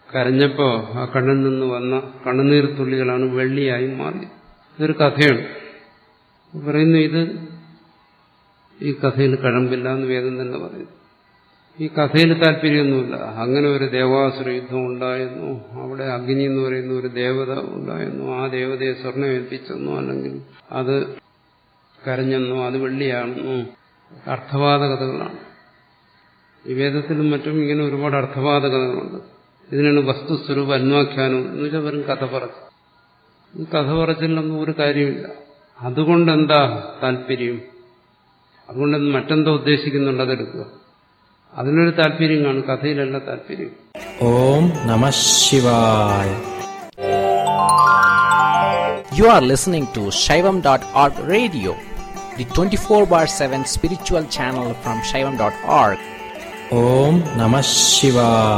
കരഞ്ഞപ്പോ ആ കണ്ണിൽ നിന്ന് വന്ന കണ്ണുനീർ തുള്ളികളാണ് വെള്ളിയായി മാറിയത് ഇതൊരു കഥയാണ് പറയുന്നു ഇത് ഈ കഥയിൽ കഴമ്പില്ല എന്ന് വേദം തന്നെ പറയുന്നു ഈ കഥയിൽ താല്പര്യമൊന്നുമില്ല അങ്ങനെ ഒരു ദേവാസുര യുദ്ധം ഉണ്ടായിരുന്നു അവിടെ അഗ്നി എന്ന് പറയുന്ന ഒരു ദേവത ഉണ്ടായിരുന്നു ആ ദേവതയെ സ്വർണ്ണം ഏൽപ്പിച്ചെന്നോ അല്ലെങ്കിൽ അത് കരഞ്ഞെന്നോ അത് വെള്ളിയാണെന്നോ അർത്ഥവാദ കഥകളാണ് ഈ വേദത്തിലും മറ്റും ഇങ്ങനെ ഒരുപാട് അർത്ഥവാദ കഥകളുണ്ട് ഇതിനാണ് വസ്തുസ്വരൂപ അന്വാഖ്യാനം എന്ന് വെച്ചാൽ വെറും കഥ പറച്ചു ഈ കഥ പറച്ചിലൊന്നും ഒരു കാര്യമില്ല അതുകൊണ്ട് എന്താ താല്പര്യം അതുകൊണ്ട് മറ്റെന്തോ ഉദ്ദേശിക്കുന്നുണ്ട് അതെടുക്കുക അതിനൊരു താല്പര്യം കാണും കഥയിലല്ല താല്പര്യം ഓം നമ ശിവായ You are listening to Shaivam.org radio, the 24 bar 7 spiritual channel from Shaivam.org. ഓം നമ ശിവായ